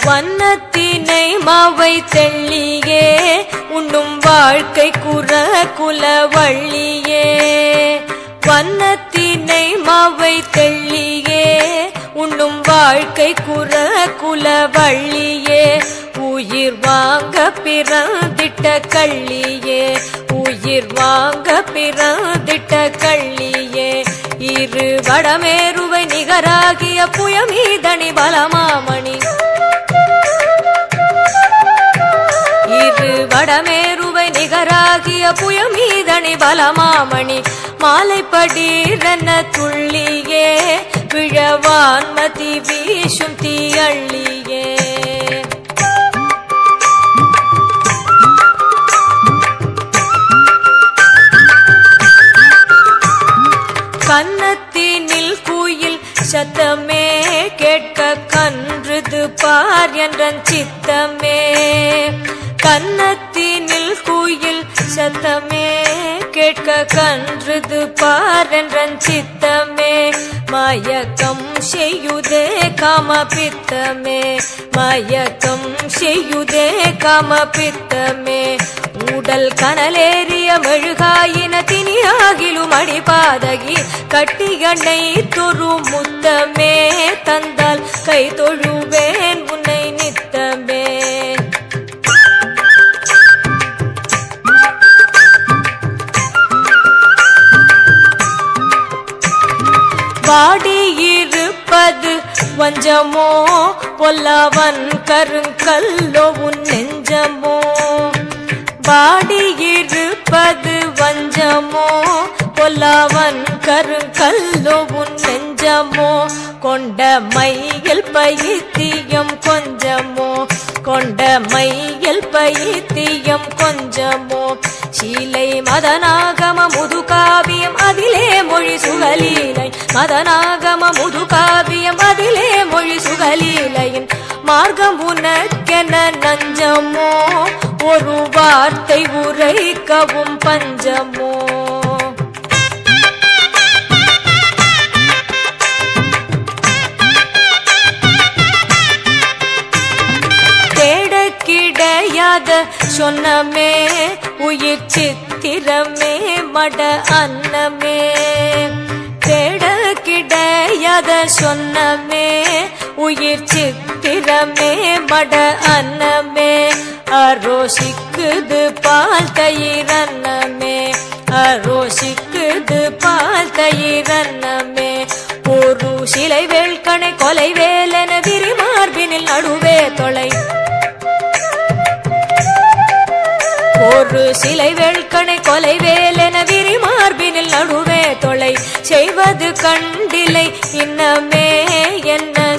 வண்ணத்தினை மாவை தெள்ளியே உண்ணும் வாழ்க்கை குற குல வள்ளியே வண்ணத்தினை மாவை தெள்ளியே உண்ணும் வாழ்க்கை குற குல வள்ளியே உயிர் வாங்க பிறந்திட்ட கள்ளியே உயிர் வாங்க பிறந்திட்ட கள்ளியே இரு வடமேருவை நிகராகிய புயமீதனி பலமாமணி இரு வடமேருவை நிகராகிய புயமீதனி பலமாமணி மாலைப்படீரென துள்ளியே விழவான்மதி வீசும் தீயள்ளியே கன்னத்தினில் குயில் சத்தமே கேட்க கன்றுது பார் என்றன் சித்தமே கன்னத்தினில் குயில் சத்தமே கேட்க கன்றுது பார் என்றன் சித்தமே மயக்கம் செய்யுதே காம பித்தமே மயக்கம் செய்யுதே காம பித்தமே உடல் கனலேறிய மெழுகாயின தினியாகிலும் அடிபாதகி கட்டியண்ணை தொரு முத்தமே தந்தால் கை தொழுவேன் உன்னை நித்தமே வாடியிருப்பது வஞ்சமோ பொல்லவன் கருங்கல்லோ உன் நெஞ்சமோ பாடியிருப்பது வஞ்சமோ பொல்லவன் கருங்கல்லோ உன் நெஞ்சமோ கொண்ட மையில் பைத்தியம் கொஞ்சமோ கொண்ட மையில் பைத்தியம் கொஞ்சமோ சீலை மதனாகம முதுகாவியம் அதிலே மொழி சுகலீலை மதனாகம முதுகாவியம் அதிலே மொழி சுகலீலையின் மார்க்கம் உனக்கென நஞ்சமோ ஒரு வார்த்தை உரைக்கவும் பஞ்சமோ தேட கிடையாத சொன்னமே உயிர் சித்திரமே மட அன்னமே தேட கிடையாத சொன்னமே உயிர் சித்திரமே மட அன்னமே அரோசிக்குது பால் தயிர் அன்னமே அரோசிக்குது பால் தயிர் அன்னமே ஒரு சிலை வேள்கணை கொலை வேலென விரிமார்பினில் நடுவே தொலை ஒரு சிலை வெள்கணை கொலை வேலென விரிமார்பினில் நடுவே தொலை செய்வது கண்டிலை இன்னமே என்ன